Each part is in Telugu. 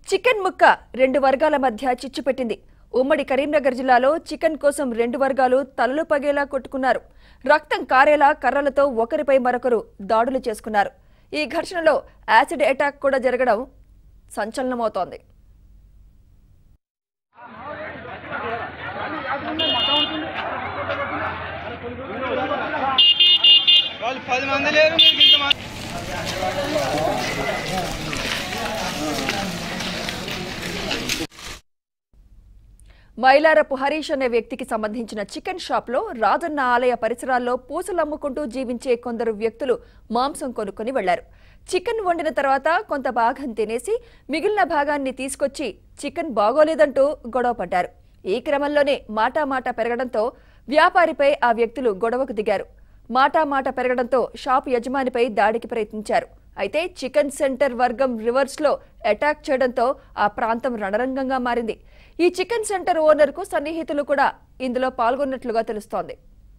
చికెన్ ముక్క రెండు వర్గాల మధ్య చిచ్చు పెట్టింది ఉమ్మడి కరీంనగర్ జిల్లాలో చికెన్ కోసం రెండు వర్గాలు తలలు పగేలా కొట్టుకున్నారు రక్తం కారేలా కర్రలతో ఒకరిపై మరొకరు దాడులు చేసుకున్నారు ఈ ఘర్షణలో యాసిడ్ అటాక్ కూడా జరగడం సంచలనమవుతోంది వాళ్ళు పది మంది లేరు మీకు ఇంతమంది మైలారపు హరీష్ అనే వ్యక్తికి సంబంధించిన చికెన్ షాప్లో రాజన్న ఆలయ పరిసరాల్లో పూసలు అమ్ముకుంటూ జీవించే కొందరు వ్యక్తులు మాంసం కొనుక్కొని వెళ్లారు చికెన్ వండిన తర్వాత కొంత భాగం తినేసి మిగిలిన భాగాన్ని తీసుకొచ్చి చికెన్ బాగోలేదంటూ గొడవ పడ్డారు ఈ క్రమంలోనే మాటా మాట పెరగడంతో వ్యాపారిపై ఆ వ్యక్తులు గొడవకు దిగారు మాటా మాట పెరగడంతో షాప్ యజమానిపై దాడికి ప్రయత్నించారు అయితే చికెన్ సెంటర్ వర్గం రివర్స్ లో అటాక్ చేయడంతో ఆ ప్రాంతం రణరంగంగా మారింది ఈ చికెన్ సెంటర్ ఓనర్ కు సన్నిహితులు కూడా ఇందులో పాల్గొన్నట్లుగా తెలుస్తోంది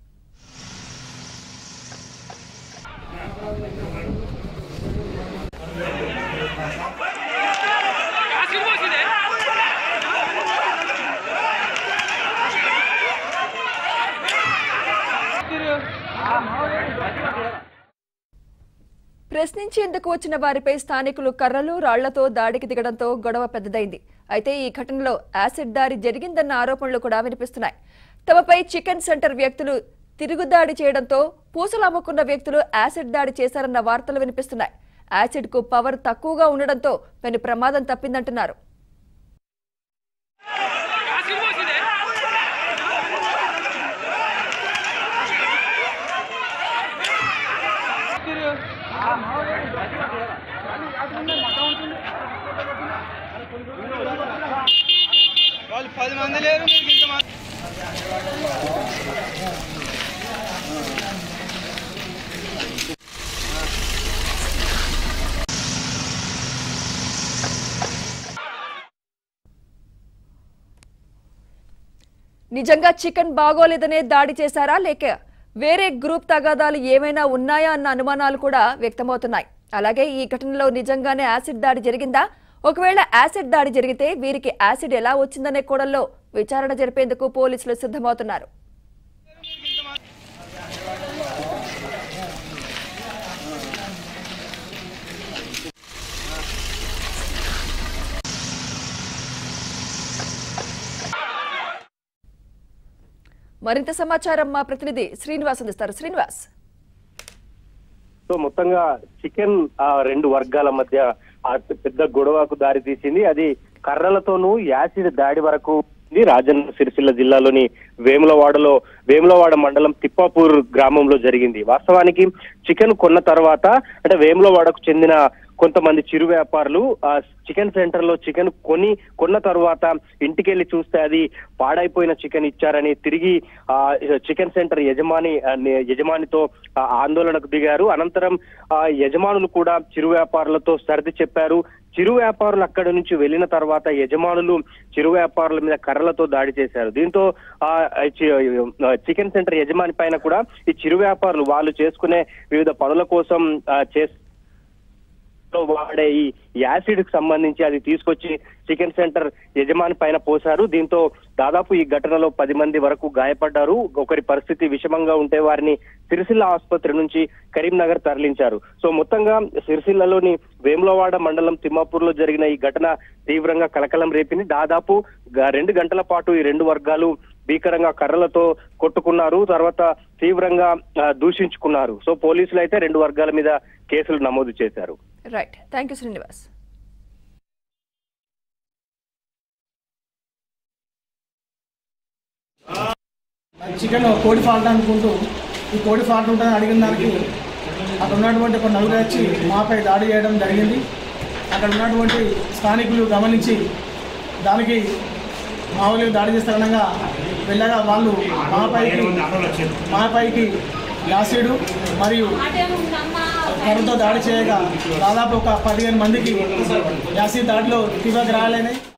ప్రశ్నించేందుకు వచ్చిన వారిపై స్థానికులు కర్రలు రాళ్లతో దాడికి దిగడంతో గొడవ పెద్దదైంది అయితే ఈ ఘటనలో యాసిడ్ దాడి జరిగిందన్న ఆరోపణలు కూడా వినిపిస్తున్నాయి తమపై చికెన్ సెంటర్ వ్యక్తులు తిరుగుదాడి చేయడంతో పూసలు అమ్ముకున్న వ్యక్తులు యాసిడ్ దాడి చేశారన్న వార్తలు వినిపిస్తున్నాయి యాసిడ్ కు పవర్ తక్కువగా ఉండడంతో పెను ప్రమాదం తప్పిందంటున్నారు వాళ్ళు పది మంది లేరు మీకు ఇంతమంది నిజంగా చికెన్ బాగోలేదనే దాడి చేశారా లేక వేరే గ్రూప్ తగాదాలు ఏమైనా ఉన్నాయా అన్న అనుమానాలు కూడా వ్యక్తమవుతున్నాయి అలాగే ఈ ఘటనలో నిజంగానే యాసిడ్ దాడి జరిగిందా ఒకవేళ యాసిడ్ దాడి జరిగితే వీరికి యాసిడ్ ఎలా వచ్చిందనే కోణంలో విచారణ జరిపేందుకు పోలీసులు సిద్ధమవుతున్నారు మరింత సమాచారం మా ప్రతినిధి శ్రీనివాస్ అందిస్తారు శ్రీనివాస్ సో మొత్తంగా చికెన్ ఆ రెండు వర్గాల మధ్య ఆ పెద్ద గొడవకు దారి తీసింది అది కర్రలతోనూ యాసిడ్ దాడి వరకు ఉంది. రాజన్న సిరిసిల్ల జిల్లాలోని వేములవాడలో వేములవాడ మండలం తిప్పాపూర్ గ్రామంలో జరిగింది వాస్తవానికి చికెన్ కొన్న తర్వాత అంటే వేములవాడకు చెందిన కొంతమంది చిరు వ్యాపారులు ఆ చికెన్ సెంటర్ లో చికెన్ కొని కొన్న తర్వాత ఇంటికెళ్లి చూస్తే అది పాడైపోయిన చికెన్ ఇచ్చారని తిరిగి ఆ చికెన్ సెంటర్ యజమాని ఆ, ని- యజమానితో ఆ, ఆందోళనకు దిగారు అనంతరం ఆ యజమానులు కూడా చిరు వ్యాపారులతో సర్ది చెప్పారు చిరు వ్యాపారులు అక్కడి నుంచి వెళ్ళిన తర్వాత యజమానులు చిరు వ్యాపారుల మీద కర్రలతో దాడి చేశారు దీంతో ఆ చి- ఆ, చికెన్ సెంటర్ యజమాని పైన కూడా ఈ చిరు వ్యాపారులు వాళ్ళు చేసుకునే వివిధ పనుల కోసం ఆ, చేస్ లో వాడే ఈ యాసిడ్ కి సంబంధించి అది తీసుకొచ్చి చికెన్ సెంటర్ యజమాని పైన పోశారు దీంతో దాదాపు ఈ ఘటనలో పది మంది వరకు గాయపడ్డారు ఒకరి పరిస్థితి విషమంగా ఉంటే వారిని సిరిసిల్ల ఆసుపత్రి నుంచి కరీంనగర్ తరలించారు సో మొత్తంగా సిరిసిల్లలోని వేములవాడ మండలం తిమ్మాపూర్ లో జరిగిన ఈ ఘటన తీవ్రంగా కలకలం రేపింది దాదాపు గ- రెండు గంటల పాటు ఈ రెండు వర్గాలు భీకరంగా కర్రలతో కొట్టుకున్నారు తర్వాత తీవ్రంగా ఆ, దూషించుకున్నారు సో పోలీసులు అయితే రెండు వర్గాల మీద కేసులు నమోదు చేశారు right thank you Srinivas chicken కోడి ఫాల్ట్ అనుకుంటూ ఈ కోడి ఫాల్ట్ ఉంటుందని అడిగిన దానికి అక్కడ ఉన్నటువంటి ఒక నలుగురు వచ్చి మాపై దాడి చేయడం జరిగింది అక్కడ ఉన్నటువంటి స్థానికులు గమనించి దానికి మామూలుగా దాడి చేస్తారనగా వెళ్ళగా వాళ్ళు మాపైకి మాపైకి యాసిడ్ మరియు కర్రతో దాడి చేయగా దాదాపు ఒక పదిహేను మందికి యాసిడ్ దాడిలో తీవ్ర గాయాలైనాయి